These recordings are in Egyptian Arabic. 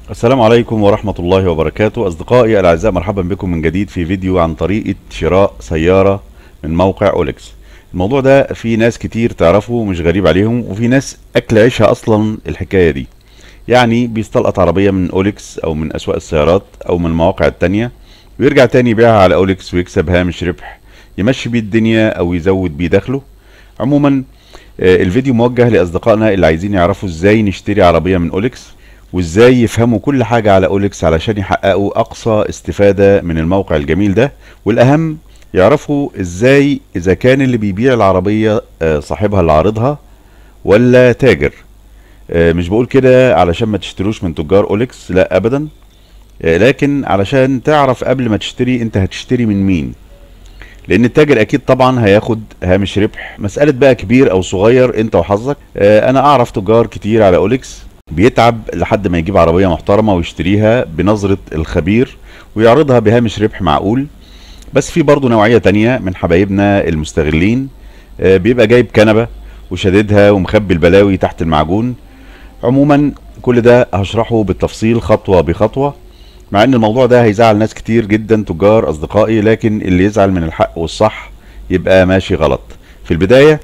السلام عليكم ورحمة الله وبركاته أصدقائي الأعزاء مرحبا بكم من جديد في فيديو عن طريقة شراء سيارة من موقع أوليكس الموضوع ده في ناس كتير تعرفه مش غريب عليهم وفي ناس أكل عيشها أصلا الحكاية دي يعني بيستلقط عربية من أوليكس أو من أسواق السيارات أو من المواقع التانية ويرجع تاني يبيعها على أوليكس ويكسب هامش ربح يمشي بيه الدنيا أو يزود بيه دخله عموما آه، الفيديو موجه لأصدقائنا اللي عايزين يعرفوا ازاي نشتري عربية من أوليكس وازاي يفهموا كل حاجة على اوليكس علشان يحققوا اقصى استفادة من الموقع الجميل ده والاهم يعرفوا ازاي اذا كان اللي بيبيع العربية آه، صاحبها اللي عارضها ولا تاجر آه، مش بقول كده علشان ما تشتروش من تجار اوليكس لا ابدا آه، لكن علشان تعرف قبل ما تشتري انت هتشتري من مين لان التاجر اكيد طبعا هياخد هامش ربح مسألة بقى كبير او صغير انت وحظك آه، انا اعرف تجار كتير على اوليكس بيتعب لحد ما يجيب عربية محترمة ويشتريها بنظرة الخبير ويعرضها بهامش ربح معقول بس في برضه نوعية تانية من حبايبنا المستغلين آه، بيبقى جايب كنبة وشددها ومخبي البلاوي تحت المعجون عموما كل ده هشرحه بالتفصيل خطوة بخطوة مع ان الموضوع ده هيزعل ناس كتير جدا تجار اصدقائي لكن اللي يزعل من الحق والصح يبقى ماشي غلط في البداية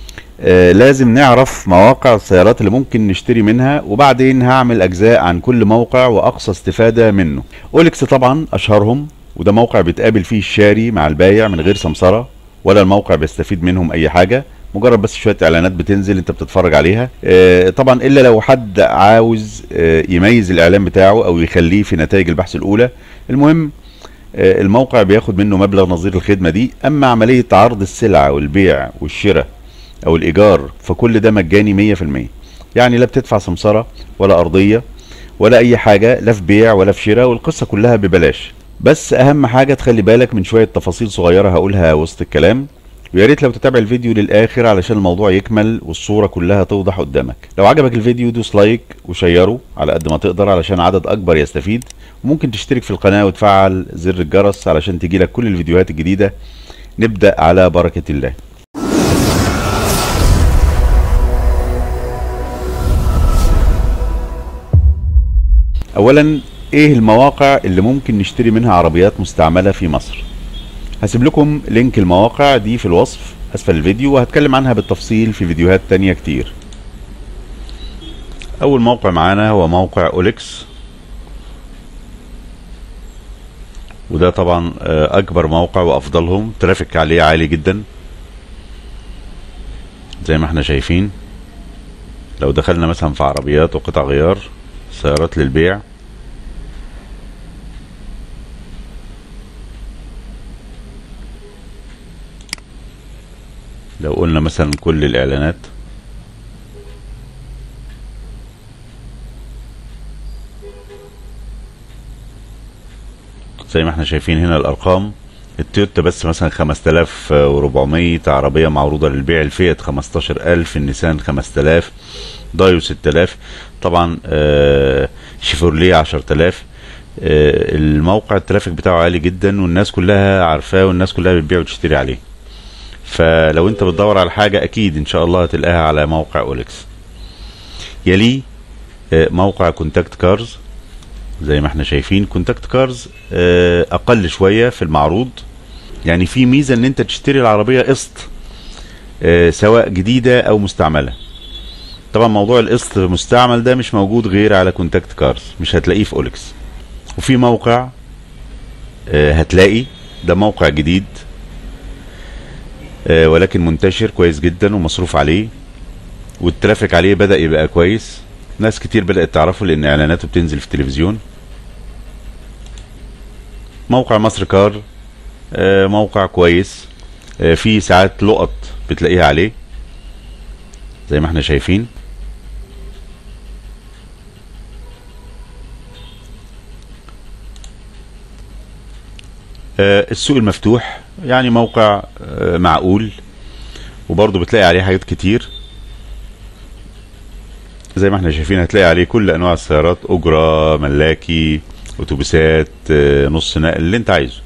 آه، لازم نعرف مواقع السيارات اللي ممكن نشتري منها وبعدين هعمل اجزاء عن كل موقع واقصى استفادة منه اوليكس طبعا اشهرهم وده موقع بيتقابل فيه الشاري مع البايع من غير سمسرة ولا الموقع بيستفيد منهم اي حاجة مجرد بس شوية اعلانات بتنزل انت بتتفرج عليها آه، طبعا الا لو حد عاوز آه، يميز الاعلان بتاعه او يخليه في نتائج البحث الاولى المهم آه، الموقع بياخد منه مبلغ نظير الخدمة دي اما عملية عرض السلعة والبيع والشراء او الايجار فكل ده مجاني مية في المية يعني لا بتدفع سمسرة ولا ارضية ولا اي حاجة لا في بيع ولا في شراء والقصة كلها ببلاش بس اهم حاجة تخلي بالك من شوية تفاصيل صغيرة هقولها وسط الكلام ويا ريت لو تتابع الفيديو للاخر علشان الموضوع يكمل والصورة كلها توضح قدامك لو عجبك الفيديو دوس لايك وشيره على قد ما تقدر علشان عدد اكبر يستفيد وممكن تشترك في القناة وتفعل زر الجرس علشان تجيلك كل الفيديوهات الجديدة نبدأ على بركة الله اولا ايه المواقع اللي ممكن نشتري منها عربيات مستعملة في مصر هسيب لكم لينك المواقع دي في الوصف اسفل الفيديو وهتكلم عنها بالتفصيل في فيديوهات تانية كتير اول موقع معانا هو موقع اوليكس وده طبعا آه، اكبر موقع وافضلهم ترافيك عليه عالي جدا زي ما احنا شايفين لو دخلنا مثلا في عربيات وقطع غيار سيارات للبيع لو قلنا مثلا كل الاعلانات زي ما احنا شايفين هنا الارقام التويوتا بس مثلا 5400 عربية معروضة للبيع الفيات 15000 النيسان 5000 دايو 6000 طبعا آه، شيفورليه 10000 آه، الموقع الترافيك بتاعه عالي جدا والناس كلها عارفاه والناس كلها بتبيع وتشتري عليه فلو انت بتدور على حاجة اكيد ان شاء الله هتلاقيها على موقع اوليكس يليه آه، موقع كونتاكت كارز زي ما احنا شايفين كونتاكت كارز آه، اقل شوية في المعروض يعني في ميزة ان انت تشتري العربية قسط آه، سواء جديدة او مستعملة طبعا موضوع القسط مستعمل ده مش موجود غير على كونتاكت كارز مش هتلاقيه في اوليكس وفي موقع آه، هتلاقي ده موقع جديد آه، ولكن منتشر كويس جدا ومصروف عليه والترافيك عليه بدأ يبقى كويس ناس كتير بدأت تعرفه لأن إعلاناته بتنزل في التلفزيون موقع مصر كار آه، موقع كويس آه، فيه ساعات لقط بتلاقيها عليه زي ما احنا شايفين آه، السوق المفتوح يعني موقع آه، معقول وبرضه بتلاقي عليه حاجات كتير زي ما احنا شايفين هتلاقي عليه كل انواع السيارات اجرة ملاكي اتوبيسات آه، نص نقل اللي انت عايزه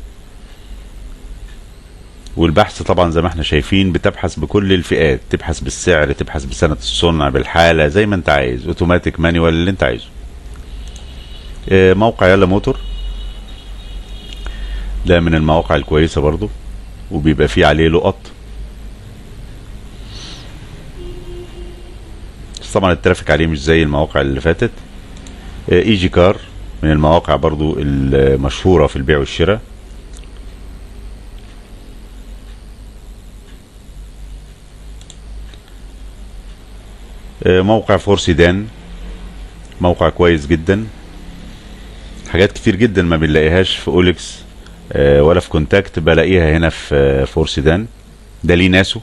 والبحث طبعا زي ما احنا شايفين بتبحث بكل الفئات تبحث بالسعر تبحث بسنة الصنع بالحالة زي ما انت عايز اوتوماتيك مانيوال اللي انت عايزه آه، موقع يلا موتور ده من المواقع الكويسة برضو وبيبقى فيه عليه لقط بس طبعا الترافيك عليه مش زي المواقع اللي فاتت آه، اي جي كار من المواقع برضو المشهورة في البيع والشراء آه، موقع فور سيدان موقع كويس جدا حاجات كتير جدا ما بنلاقيهاش في اوليكس آه، ولا في كونتاكت بلاقيها هنا في آه، فور سيدان ده ليه ناسه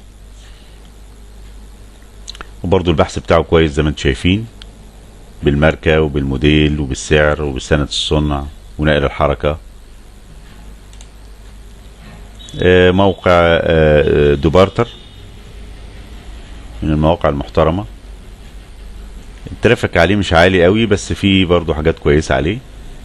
وبرضو البحث بتاعه كويس زي ما انتم شايفين بالماركة وبالموديل وبالسعر وبسنة الصنع ونقل الحركة آه، موقع آه، آه، دوبارتر من المواقع المحترمة الترافيك عليه مش عالي قوي بس فيه برضو حاجات كويسة عليه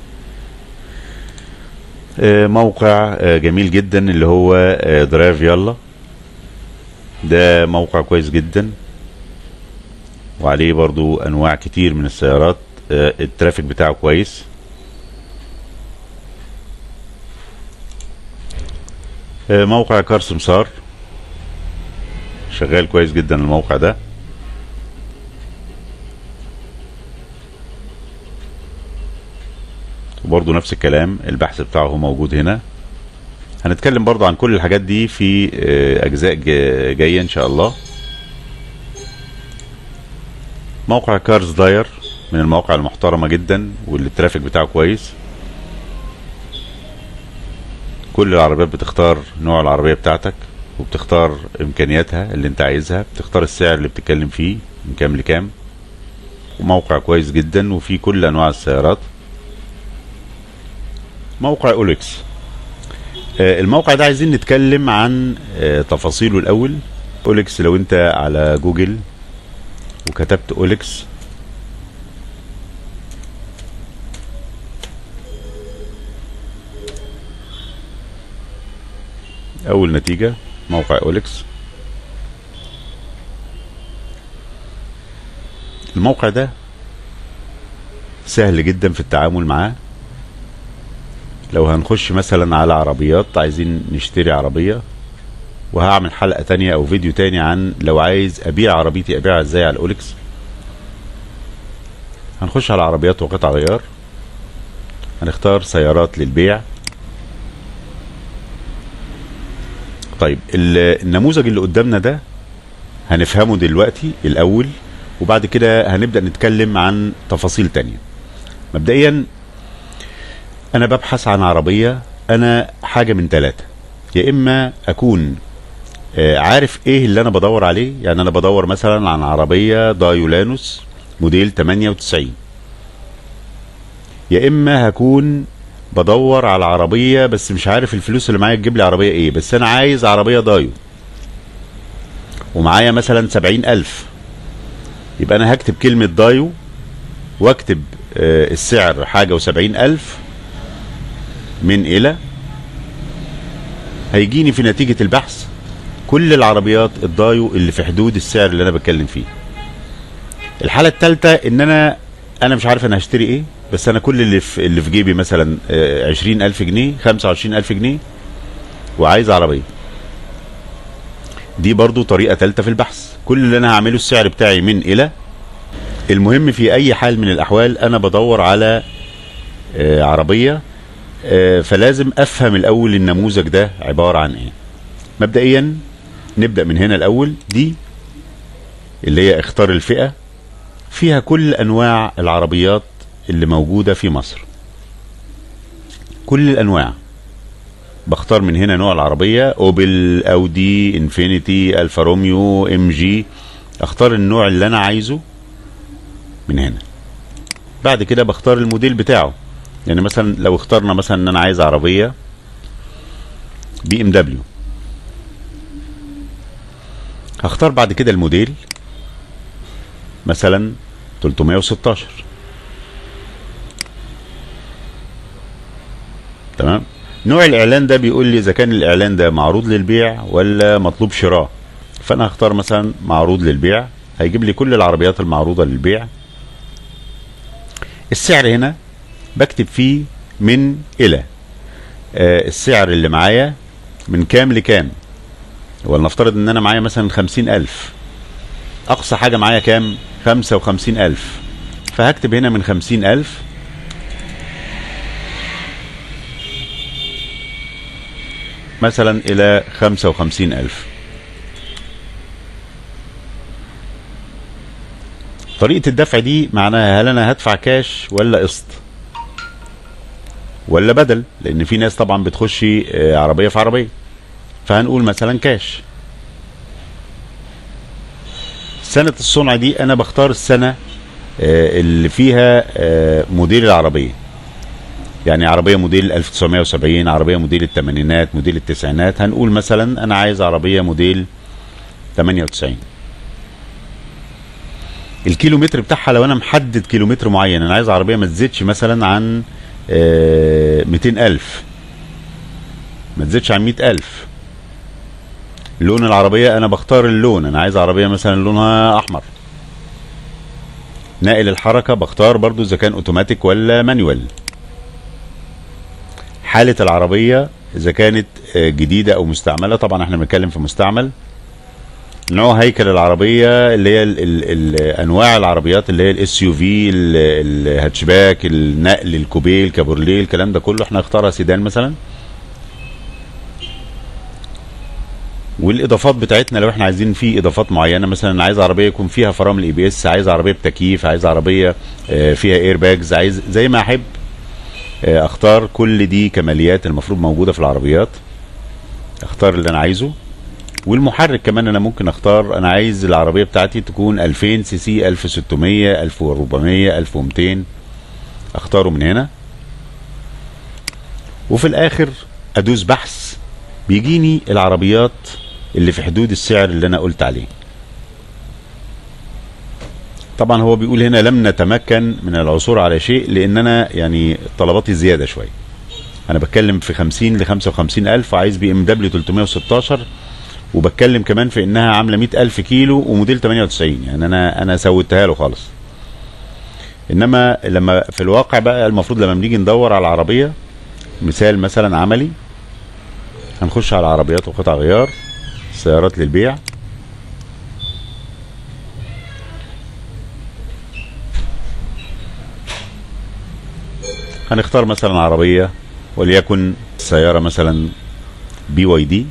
آه، موقع آه، جميل جدا اللي هو آه، درايف يلا ده موقع كويس جدا وعليه برضو انواع كتير من السيارات آه، الترافيك بتاعه كويس آه، موقع كار سمسار شغال كويس جدا الموقع ده وبرضه نفس الكلام البحث بتاعه موجود هنا هنتكلم برضه عن كل الحاجات دي في آه، اجزاء جا- جايه ان شاء الله موقع كارز داير من المواقع المحترمه جدا واللي الترافيك بتاعه كويس كل العربيات بتختار نوع العربيه بتاعتك وبتختار امكانياتها اللي انت عايزها بتختار السعر اللي بتتكلم فيه من كام لكام وموقع كويس جدا وفيه كل انواع السيارات موقع اوليكس آه، الموقع ده عايزين نتكلم عن آه، تفاصيله الاول اوليكس لو انت على جوجل وكتبت اوليكس اول نتيجة موقع اوليكس الموقع ده سهل جدا في التعامل معاه لو هنخش مثلا على عربيات عايزين نشتري عربية وهعمل حلقة تانية او فيديو تاني عن لو عايز ابيع عربيتي ابيعها ازاي على الاوليكس هنخش على عربيات وقطع غيار هنختار سيارات للبيع طيب ال- النموذج اللي قدامنا ده هنفهمه دلوقتي الاول وبعد كده هنبدأ نتكلم عن تفاصيل تانية مبدئيا انا ببحث عن عربية انا حاجة من ثلاثة يا اما اكون آه، عارف ايه اللي انا بدور عليه يعني انا بدور مثلا عن عربية دايولانوس موديل 98 يا اما هكون بدور على عربية بس مش عارف الفلوس اللي معايا تجيب لي عربية ايه بس انا عايز عربية دايو ومعايا مثلا سبعين الف يبقى انا هكتب كلمة دايو واكتب آه، السعر حاجة وسبعين الف من الى هيجيني في نتيجة البحث كل العربيات الدايو اللي في حدود السعر اللي انا بتكلم فيه الحالة الثالثة ان انا انا مش عارف انا هشتري ايه بس انا كل اللي في اللي في جيبي مثلا عشرين الف جنيه خمسة وعشرين الف جنيه وعايز عربية دي برضو طريقة ثالثة في البحث كل اللي انا هعمله السعر بتاعي من الى المهم في اي حال من الاحوال انا بدور على آه، عربية آه، فلازم افهم الاول النموذج ده عبارة عن ايه مبدئيا نبدأ من هنا الاول دي اللي هي اختار الفئة فيها كل انواع العربيات اللي موجودة في مصر كل الانواع بختار من هنا نوع العربية اوبل اودي انفينيتي الفا روميو ام جي اختار النوع اللي انا عايزه من هنا بعد كده بختار الموديل بتاعه يعني مثلا لو اخترنا مثلا ان انا عايز عربية بي ام دبليو هختار بعد كده الموديل مثلا 316 تمام نوع الاعلان ده بيقول لي اذا كان الاعلان ده معروض للبيع ولا مطلوب شراء فانا هختار مثلا معروض للبيع هيجيب لي كل العربيات المعروضة للبيع السعر هنا بكتب فيه من الى آه السعر اللي معايا من كام لكام ولنفترض ان انا معايا مثلا خمسين الف اقصى حاجة معايا كام خمسة وخمسين الف فهكتب هنا من خمسين الف مثلا الى خمسة وخمسين الف طريقة الدفع دي معناها هل انا هدفع كاش ولا قسط ولا بدل لان في ناس طبعا بتخش آه، عربية في عربية فهنقول مثلا كاش سنة الصنع دي انا بختار السنة آه، اللي فيها آه، موديل العربية يعني عربية موديل 1970 عربية موديل الثمانينات موديل التسعينات هنقول مثلا انا عايز عربية موديل 98 الكيلومتر بتاعها لو انا محدد كيلومتر معين انا عايز عربية ما تزيدش مثلا عن آه، 200 الف ما تزيدش عن 100 الف لون العربية انا بختار اللون انا عايز عربية مثلا لونها احمر ناقل الحركة بختار برضو اذا كان اوتوماتيك ولا مانيوال حالة العربية اذا كانت آه، جديدة او مستعملة طبعا احنا بنتكلم في مستعمل نوع هيكل العربية اللي هي ال ال ال انواع العربيات اللي هي الاس يو في الهاتشباك النقل الكوبيه الكابورليه الكلام ده كله احنا نختارها سيدان مثلا والاضافات بتاعتنا لو احنا عايزين في اضافات معينه مثلا عايز عربيه يكون فيها فرامل اي بي اس عايز عربيه بتكييف عايز عربيه آه، فيها اير باجز عايز زي ما احب آه، اختار كل دي كماليات المفروض موجوده في العربيات اختار اللي انا عايزه والمحرك كمان انا ممكن اختار انا عايز العربيه بتاعتي تكون 2000 سي سي 1600 1400 1200 اختاره من هنا وفي الاخر ادوس بحث بيجيني العربيات اللي في حدود السعر اللي انا قلت عليه طبعا هو بيقول هنا لم نتمكن من العثور على شيء لان انا يعني طلباتي زياده شويه انا بتكلم في 50 ل 55 الف وعايز بي ام دبليو 316 وبتكلم كمان في انها عامله 100 الف كيلو وموديل 98 يعني انا انا سويتها له خالص انما لما في الواقع بقى المفروض لما بنيجي ندور على العربيه مثال مثلا عملي هنخش على عربيات وقطع غيار سيارات للبيع هنختار مثلا عربية وليكن سيارة مثلا بي واي دي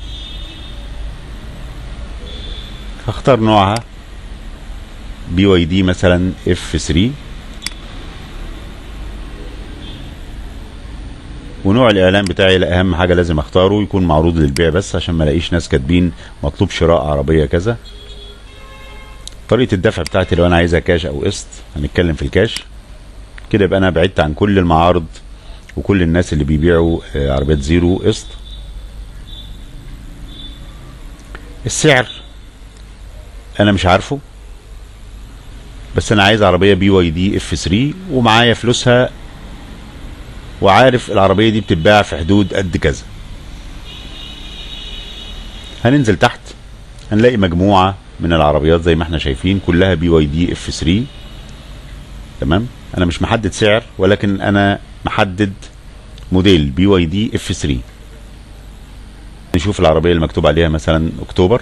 هختار نوعها بي واي دي مثلا اف 3 ونوع الاعلان بتاعي لا اهم حاجه لازم اختاره يكون معروض للبيع بس عشان ما الاقيش ناس كاتبين مطلوب شراء عربيه كذا طريقه الدفع بتاعتي لو انا عايزها كاش او قسط هنتكلم في الكاش كده يبقى انا بعدت عن كل المعارض وكل الناس اللي بيبيعوا آه، عربيات زيرو قسط السعر انا مش عارفه بس انا عايز عربيه بي واي دي اف 3 ومعايا فلوسها وعارف العربيه دي بتتباع في حدود قد كذا هننزل تحت هنلاقي مجموعه من العربيات زي ما احنا شايفين كلها بي واي دي اف 3 تمام انا مش محدد سعر ولكن انا محدد موديل بي واي دي اف 3 نشوف العربيه اللي مكتوب عليها مثلا اكتوبر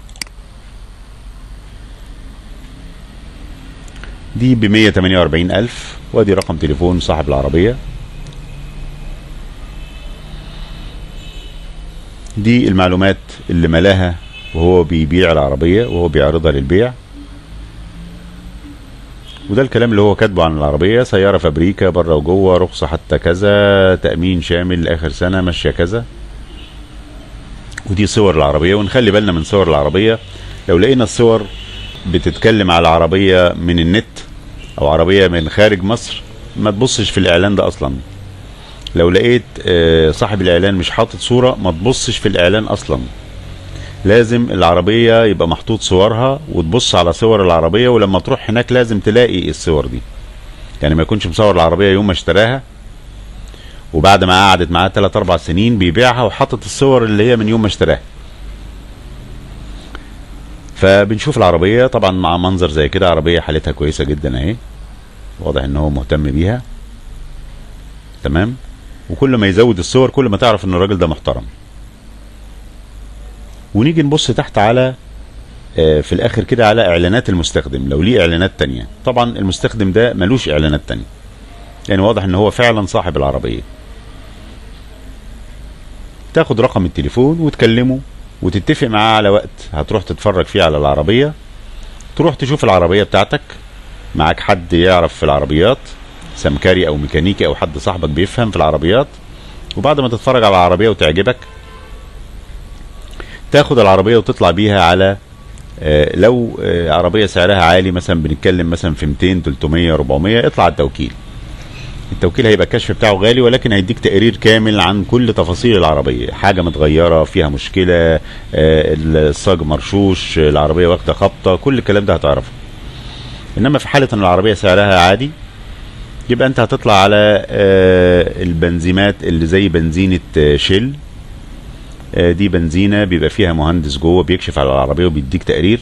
دي ب 148 ألف وادي رقم تليفون صاحب العربية دي المعلومات اللي ملاها وهو بيبيع العربية وهو بيعرضها للبيع وده الكلام اللي هو كاتبه عن العربية سيارة فابريكا بره وجوه رخصة حتى كذا تأمين شامل آخر سنة ماشية كذا ودي صور العربية ونخلي بالنا من صور العربية لو لقينا الصور بتتكلم على عربية من النت او عربية من خارج مصر ما تبصش في الاعلان ده اصلا لو لقيت آه، صاحب الاعلان مش حاطط صورة ما تبصش في الاعلان اصلا لازم العربية يبقى محطوط صورها وتبص على صور العربية ولما تروح هناك لازم تلاقي الصور دي يعني ما يكونش مصور العربية يوم ما اشتراها وبعد ما قعدت معاه 3 4 سنين بيبيعها وحاطط الصور اللي هي من يوم ما اشتراها فبنشوف العربية طبعا مع منظر زي كده عربية حالتها كويسة جدا اهي واضح ان هو مهتم بيها تمام وكل ما يزود الصور كل ما تعرف ان الراجل ده محترم ونيجي نبص تحت على آه، في الاخر كده على اعلانات المستخدم لو ليه اعلانات تانية طبعا المستخدم ده ملوش اعلانات تانية يعني واضح ان هو فعلا صاحب العربية تاخد رقم التليفون وتكلمه وتتفق معاه على وقت هتروح تتفرج فيه على العربية تروح تشوف العربية بتاعتك معاك حد يعرف في العربيات سمكري او ميكانيكي او حد صاحبك بيفهم في العربيات وبعد ما تتفرج على العربية وتعجبك تاخد العربية وتطلع بيها على آه، لو آه، عربية سعرها عالي مثلا بنتكلم مثلا في 200 300 400 اطلع على التوكيل التوكيل هيبقى الكشف بتاعه غالي ولكن هيديك تقرير كامل عن كل تفاصيل العربية حاجة متغيرة فيها مشكلة آه، الصاج مرشوش العربية واخدة خبطة كل الكلام ده هتعرفه انما في حالة ان العربية سعرها عادي يبقى انت هتطلع على آه، البنزيمات اللي زي بنزينة آه، شيل آه، دي بنزينة بيبقى فيها مهندس جوه بيكشف على العربية وبيديك تقرير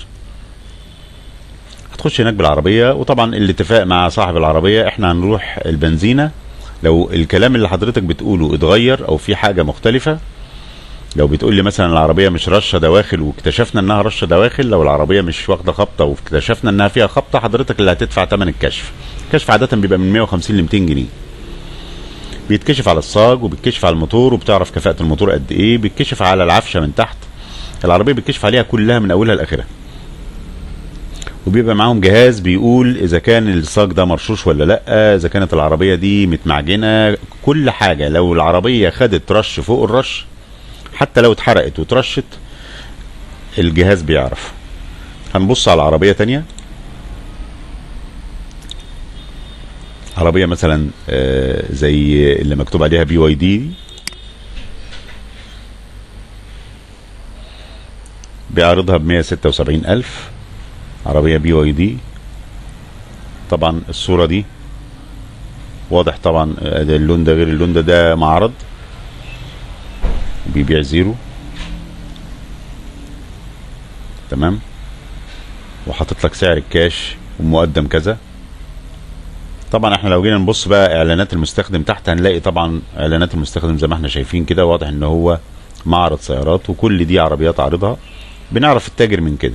هتخش هناك بالعربية وطبعا الاتفاق مع صاحب العربية احنا هنروح البنزينة لو الكلام اللي حضرتك بتقوله اتغير او في حاجة مختلفة لو بتقول لي مثلا العربية مش رشة دواخل واكتشفنا انها رشة دواخل لو العربية مش واخدة خبطة واكتشفنا انها فيها خبطة حضرتك اللي هتدفع ثمن الكشف الكشف عادة بيبقى من 150 ل 200 جنيه بيتكشف على الصاج وبيتكشف على الموتور وبتعرف كفاءة الموتور قد ايه بيتكشف على العفشة من تحت العربية بيتكشف عليها كلها من اولها لاخرها وبيبقى معاهم جهاز بيقول اذا كان الصاج ده مرشوش ولا لا اذا كانت العربيه دي متمعجنه كل حاجه لو العربيه خدت رش فوق الرش حتى لو اتحرقت وترشت الجهاز بيعرف هنبص على عربيه تانية عربيه مثلا آه، زي اللي مكتوب عليها بي واي دي بيعرضها ب 176 ألف عربية بي واي دي طبعا الصورة دي واضح طبعا آه، ده اللون ده غير اللون ده ده معرض بيبيع زيرو تمام وحاطط لك سعر الكاش ومقدم كذا طبعا احنا لو جينا نبص بقى اعلانات المستخدم تحت هنلاقي طبعا اعلانات المستخدم زي ما احنا شايفين كده واضح ان هو معرض سيارات وكل دي عربيات عارضها بنعرف التاجر من كده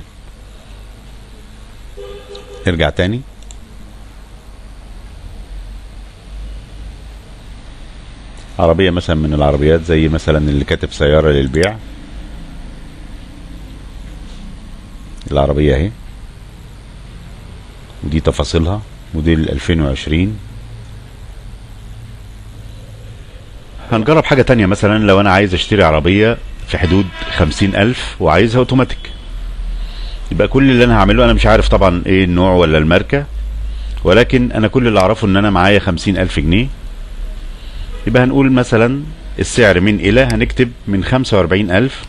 نرجع تاني عربية مثلا من العربيات زي مثلا اللي كاتب سيارة للبيع العربية اهي ودي تفاصيلها موديل 2020 هنجرب حاجة تانية مثلا لو انا عايز اشتري عربية في حدود خمسين الف وعايزها اوتوماتيك يبقى كل اللي انا هعمله انا مش عارف طبعا ايه النوع ولا الماركة ولكن انا كل اللي اعرفه ان انا معايا خمسين الف جنيه يبقى هنقول مثلا السعر من الى هنكتب من خمسة واربعين الف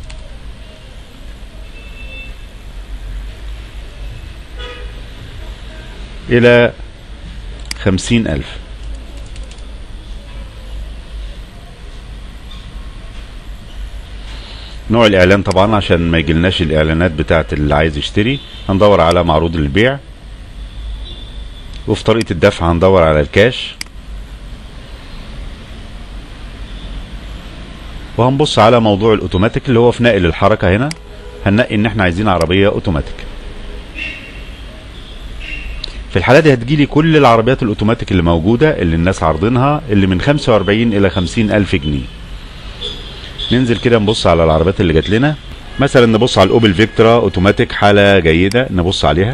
الى خمسين الف نوع الاعلان طبعا عشان ما يجيلناش الاعلانات بتاعت اللي عايز يشتري هندور على معروض للبيع وفي طريقة الدفع هندور على الكاش وهنبص على موضوع الاوتوماتيك اللي هو في نقل الحركة هنا هننقي ان احنا عايزين عربية اوتوماتيك في الحالة دي هتجيلي كل العربيات الاوتوماتيك اللي موجودة اللي الناس عارضينها اللي من 45 الى 50 الف جنيه ننزل كده نبص على العربيات اللي جات لنا مثلا نبص على الاوبل فيكترا اوتوماتيك حالة جيدة نبص عليها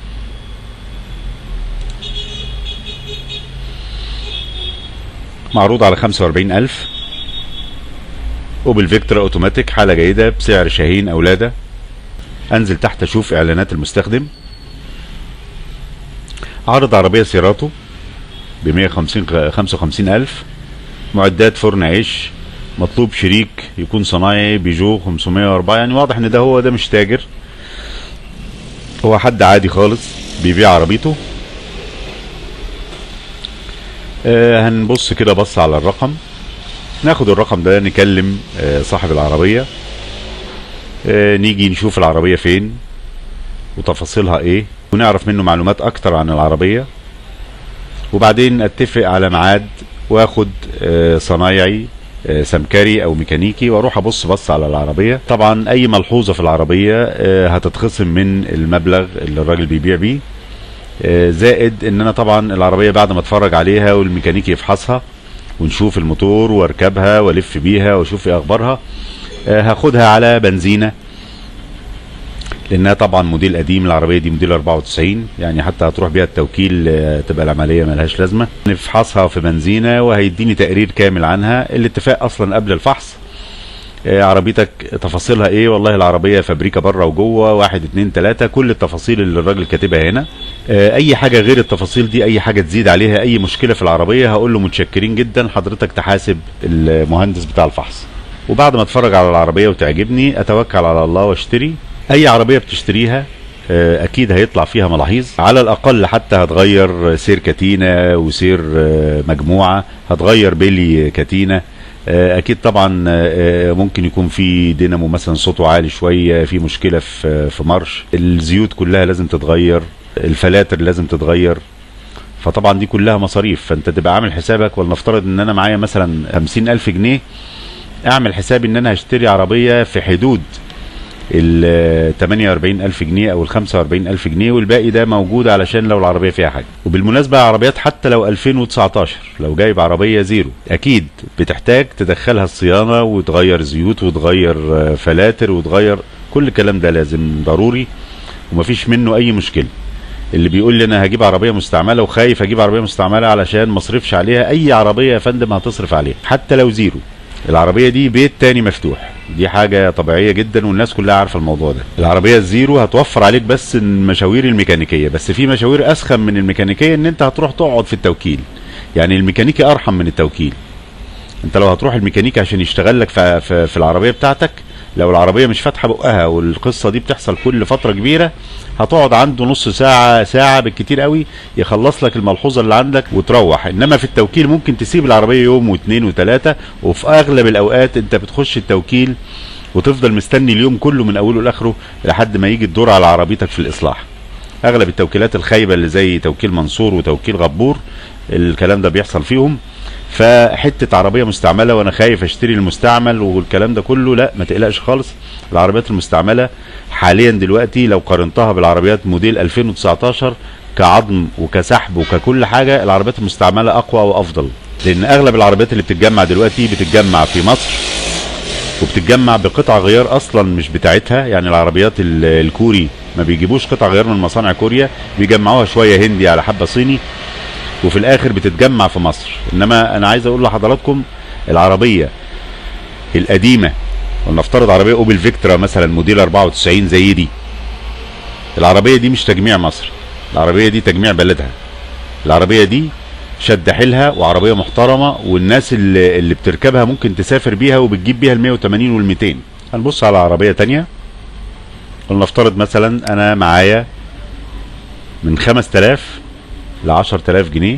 معروض على 45 ألف اوبل فيكترا اوتوماتيك حالة جيدة بسعر شاهين او لادا انزل تحت اشوف اعلانات المستخدم عرض عربية سيراتو ب 150 55 ألف معدات فرن عيش مطلوب شريك يكون صنايعي بيجو 504 يعني واضح ان ده هو ده مش تاجر هو حد عادي خالص بيبيع عربيته آه هنبص كده بص على الرقم ناخد الرقم ده نكلم آه صاحب العربية آه نيجي نشوف العربية فين وتفاصيلها ايه ونعرف منه معلومات اكتر عن العربية وبعدين اتفق على ميعاد واخد آه، صنايعي آه، سمكري او ميكانيكي واروح ابص بص على العربيه طبعا اي ملحوظه في العربيه آه، هتتخصم من المبلغ اللي الراجل بيبيع بيه آه، زائد ان انا طبعا العربيه بعد ما اتفرج عليها والميكانيكي يفحصها ونشوف الموتور واركبها والف بيها واشوف ايه اخبارها آه، هاخدها على بنزينه لانها طبعا موديل قديم العربيه دي موديل 94 يعني حتى هتروح بيها التوكيل آه، تبقى العمليه ملهاش لازمه نفحصها في بنزينه وهيديني تقرير كامل عنها الاتفاق اصلا قبل الفحص آه، عربيتك تفاصيلها ايه والله العربيه فابريكا بره وجوه واحد اتنين تلاته كل التفاصيل اللي الراجل كاتبها هنا آه، اي حاجه غير التفاصيل دي اي حاجه تزيد عليها اي مشكله في العربيه هقول له متشكرين جدا حضرتك تحاسب المهندس بتاع الفحص وبعد ما اتفرج على العربيه وتعجبني اتوكل على الله واشتري اي عربيه بتشتريها آه، اكيد هيطلع فيها ملاحظ على الاقل حتى هتغير سير كتينه وسير آه، مجموعه هتغير بيلي كتينه آه، اكيد طبعا آه، ممكن يكون في دينامو مثلا صوته عالي شويه في مشكله في في مارش الزيوت كلها لازم تتغير الفلاتر لازم تتغير فطبعا دي كلها مصاريف فانت تبقى عامل حسابك ولنفترض ان انا معايا مثلا خمسين الف جنيه اعمل حسابي ان انا هشتري عربيه في حدود ال 48 ألف جنيه أو ال 45 ألف جنيه والباقي ده موجود علشان لو العربية فيها حاجة وبالمناسبة عربيات حتى لو 2019 لو جايب عربية زيرو أكيد بتحتاج تدخلها الصيانة وتغير زيوت وتغير آه، فلاتر وتغير كل الكلام ده لازم ضروري ومفيش منه أي مشكلة اللي بيقول لي انا هجيب عربيه مستعمله وخايف اجيب عربيه مستعمله علشان ما اصرفش عليها اي عربيه يا فندم هتصرف عليها حتى لو زيرو العربيه دي بيت تاني مفتوح دي حاجه طبيعيه جدا والناس كلها عارفه الموضوع ده العربيه الزيرو هتوفر عليك بس المشاوير الميكانيكيه بس في مشاوير اسخن من الميكانيكيه ان انت هتروح تقعد في التوكيل يعني الميكانيكي ارحم من التوكيل انت لو هتروح الميكانيكي عشان يشتغل لك في, في, في العربيه بتاعتك لو العربيه مش فاتحه بقها والقصه دي بتحصل كل فتره كبيره هتقعد عنده نص ساعه ساعه بالكتير قوي يخلص لك الملحوظه اللي عندك وتروح انما في التوكيل ممكن تسيب العربيه يوم واثنين وثلاثه وفي اغلب الاوقات انت بتخش التوكيل وتفضل مستني اليوم كله من اوله لاخره لحد ما يجي الدور على عربيتك في الاصلاح اغلب التوكيلات الخايبه اللي زي توكيل منصور وتوكيل غبور الكلام ده بيحصل فيهم فحته عربيه مستعمله وانا خايف اشتري المستعمل والكلام ده كله لا ما تقلقش خالص العربيات المستعمله حاليا دلوقتي لو قارنتها بالعربيات موديل 2019 كعظم وكسحب وككل حاجه العربيات المستعمله اقوى وافضل لان اغلب العربيات اللي بتتجمع دلوقتي بتتجمع في مصر وبتتجمع بقطع غيار اصلا مش بتاعتها يعني العربيات ال- الكوري ما بيجيبوش قطع غيار من مصانع كوريا بيجمعوها شويه هندي على حبه صيني وفي الاخر بتتجمع في مصر انما انا عايز اقول لحضراتكم العربيه القديمه ولنفترض عربيه اوبل فيكترا مثلا موديل 94 زي دي العربيه دي مش تجميع مصر العربيه دي تجميع بلدها العربيه دي شد حيلها وعربيه محترمه والناس اللي, اللي بتركبها ممكن تسافر بيها وبتجيب بيها ال 180 وال 200 هنبص على عربيه تانية ولنفترض مثلا انا معايا من 5000 ل 10000 جنيه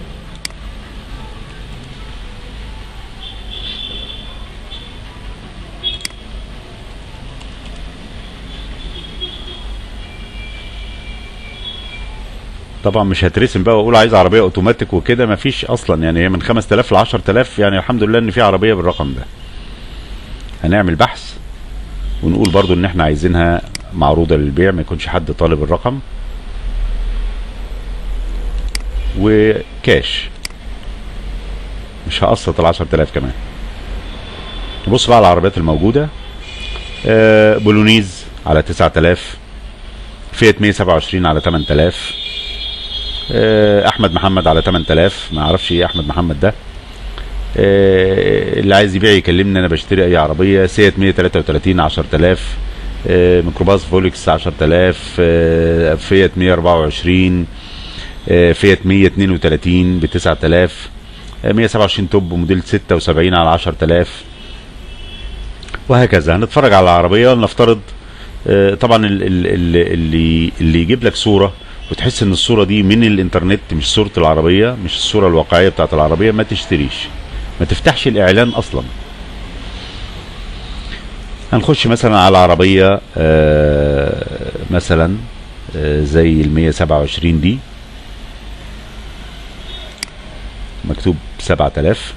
طبعا مش هترسم بقى واقول عايز عربيه اوتوماتيك وكده مفيش اصلا يعني هي من 5000 ل 10000 يعني الحمد لله ان في عربيه بالرقم ده هنعمل بحث ونقول برضو ان احنا عايزينها معروضه للبيع ما يكونش حد طالب الرقم وكاش مش هقسط ال 10000 كمان نبص بقى على العربيات الموجوده آه بولونيز على 9000 فيات 127 على 8000 آه احمد محمد على 8000 ما اعرفش ايه احمد محمد ده آه اللي عايز يبيع يكلمني انا بشتري اي عربيه سيات 133 10000 آه ميكروباص فولكس 10000 آه فيات 124 آه فيات 132 ب 9000 آه 127 توب موديل 76 على 10000 وهكذا هنتفرج على العربيه ولنفترض آه طبعا ال- ال- ال- اللي اللي يجيب لك صوره وتحس ان الصوره دي من الانترنت مش صوره العربيه مش الصوره الواقعيه بتاعت العربيه ما تشتريش ما تفتحش الاعلان اصلا هنخش مثلا على عربيه آه مثلا آه زي ال 127 دي مكتوب سبعة آلاف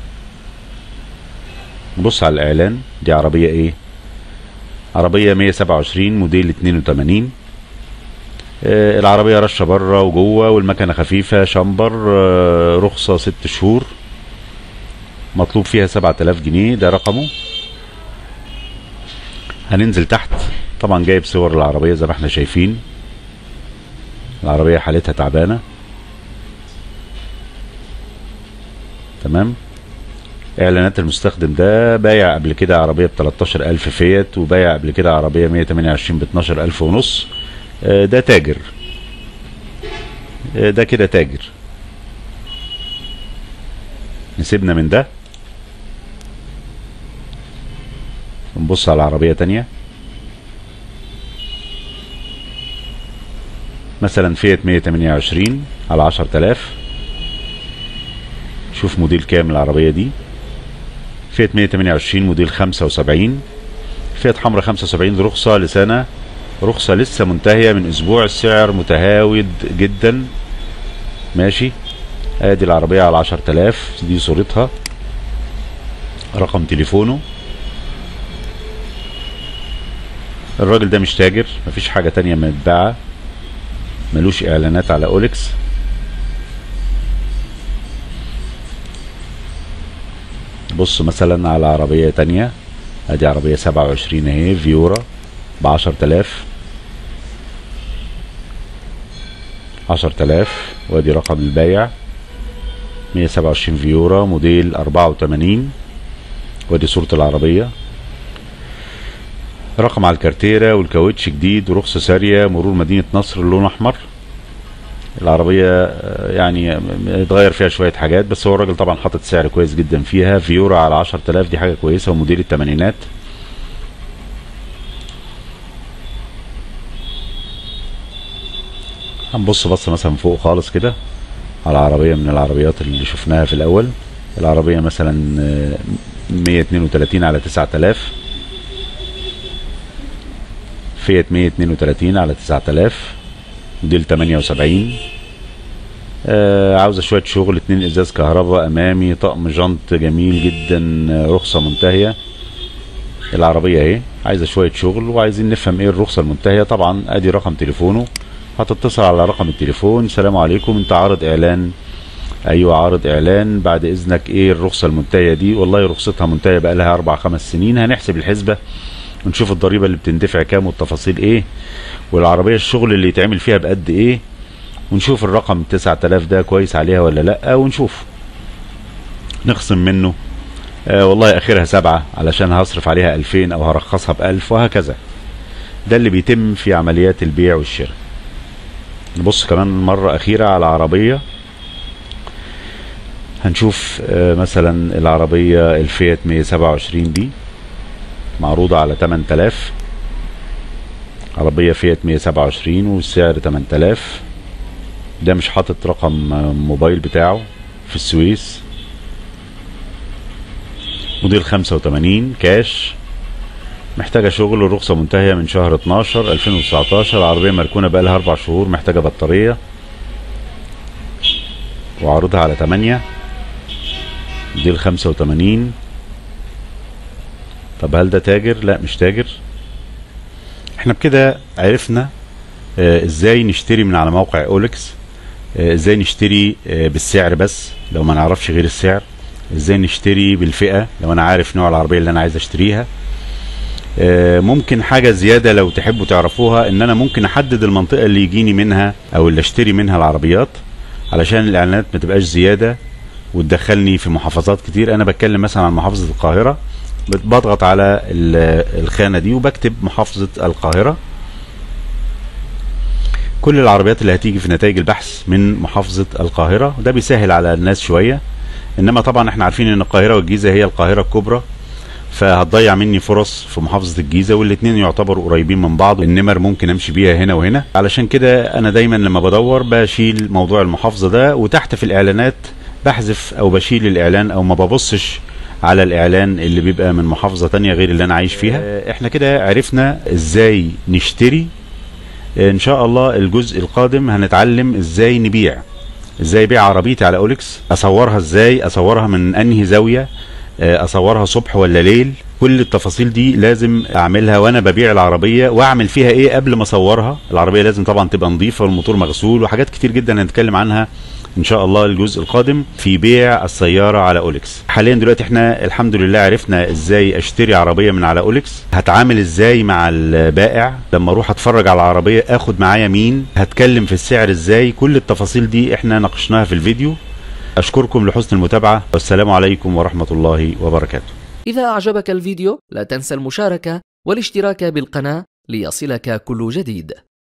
نبص على الإعلان دي عربية إيه عربية 127 موديل 82 آه العربية رشة بره وجوه والمكنة خفيفة شامبر آه رخصة ست شهور مطلوب فيها 7000 جنيه ده رقمه هننزل تحت طبعا جايب صور العربية زي ما احنا شايفين العربية حالتها تعبانة تمام اعلانات المستخدم ده بايع قبل كده عربية ب 13000 فيات وبايع قبل كده عربية 128 ب 12000 ونص آه ده تاجر آه ده كده تاجر نسيبنا من ده نبص على عربية تانية مثلا فيات 128 على 10000 شوف موديل كام العربية دي فيات 128 موديل 75 فيات حمرا 75 رخصة لسنة رخصة لسه منتهية من اسبوع السعر متهاود جدا ماشي ادي العربية على 10000 دي صورتها رقم تليفونه الراجل ده مش تاجر مفيش حاجة تانية متباعة ملوش اعلانات على اوليكس بص مثلا على عربية تانية ادي عربية سبعة وعشرين اهي فيورا بعشر تلاف عشر تلاف وادي رقم البايع مية سبعة وعشرين فيورا موديل اربعة وتمانين وادي صورة العربية رقم على الكارتيرة والكاوتش جديد ورخصة سارية مرور مدينة نصر لون احمر العربية يعني اتغير فيها شوية حاجات بس هو الراجل طبعا حاطط سعر كويس جدا فيها فيورا على عشر تلاف دي حاجة كويسة وموديل التمانينات هنبص بص مثلا فوق خالص كده على عربية من العربيات اللي شفناها في الأول العربية مثلا مية اتنين وتلاتين على تسعة آلاف فيات مية اتنين وتلاتين على تسعة آلاف موديل 78 آه عاوزه شويه شغل اتنين ازاز كهرباء امامي طقم جنط جميل جدا آه رخصه منتهيه العربيه اهي عايزه شويه شغل وعايزين نفهم ايه الرخصه المنتهيه طبعا ادي رقم تليفونه هتتصل على رقم التليفون سلام عليكم انت عارض اعلان ايوه عارض اعلان بعد اذنك ايه الرخصه المنتهيه دي والله رخصتها منتهيه بقى لها اربع خمس سنين هنحسب الحسبه ونشوف الضريبه اللي بتندفع كام والتفاصيل ايه والعربيه الشغل اللي يتعمل فيها بقد ايه ونشوف الرقم 9000 ده كويس عليها ولا لا ونشوف نخصم منه آه والله اخرها سبعة علشان هصرف عليها 2000 او هرخصها بألف وهكذا ده اللي بيتم في عمليات البيع والشراء نبص كمان مرة اخيرة على عربية هنشوف آه مثلا العربية الفيات 127 دي معروضة على 8000 عربية فيات 127 والسعر 8000 ده مش حاطط رقم موبايل بتاعه في السويس موديل 85 كاش محتاجة شغل الرخصة منتهية من شهر 12 2019 عربية مركونة بقالها أربع شهور محتاجة بطارية وعروضها على 8 موديل 85 طب هل ده تاجر؟ لا مش تاجر احنا بكده عرفنا اه ازاي نشتري من على موقع اولكس اه ازاي نشتري اه بالسعر بس لو ما نعرفش غير السعر ازاي نشتري بالفئة لو انا عارف نوع العربية اللي انا عايز اشتريها ممكن حاجة زيادة لو تحبوا تعرفوها ان انا ممكن احدد المنطقة اللي يجيني منها او اللي اشتري منها العربيات علشان الاعلانات ما تبقاش زيادة وتدخلني في محافظات كتير انا بتكلم مثلا عن محافظة القاهرة بضغط على الخانة دي وبكتب محافظة القاهرة كل العربيات اللي هتيجي في نتائج البحث من محافظة القاهرة ده بيسهل على الناس شوية انما طبعا احنا عارفين ان القاهرة والجيزة هي القاهرة الكبرى فهتضيع مني فرص في محافظة الجيزة والاتنين يعتبروا قريبين من بعض النمر ممكن امشي بيها هنا وهنا علشان كده انا دايما لما بدور بشيل موضوع المحافظة ده وتحت في الاعلانات بحذف او بشيل الاعلان او ما ببصش على الاعلان اللي بيبقى من محافظة تانية غير اللي انا عايش فيها احنا كده عرفنا ازاي نشتري ان شاء الله الجزء القادم هنتعلم ازاي نبيع ازاي ابيع عربيتي على اوليكس اصورها ازاي اصورها من انهي زاويه آه، اصورها صبح ولا ليل كل التفاصيل دي لازم اعملها وانا ببيع العربيه واعمل فيها ايه قبل ما اصورها العربيه لازم طبعا تبقى نظيفه والموتور مغسول وحاجات كتير جدا هنتكلم عنها ان شاء الله الجزء القادم في بيع السياره على اوليكس حاليا دلوقتي احنا الحمد لله عرفنا ازاي اشتري عربيه من على اوليكس هتعامل ازاي مع البائع لما اروح اتفرج على العربيه اخد معايا مين هتكلم في السعر ازاي كل التفاصيل دي احنا ناقشناها في الفيديو اشكركم لحسن المتابعه والسلام عليكم ورحمه الله وبركاته إذا أعجبك الفيديو لا تنسى المشاركة والاشتراك بالقناة ليصلك كل جديد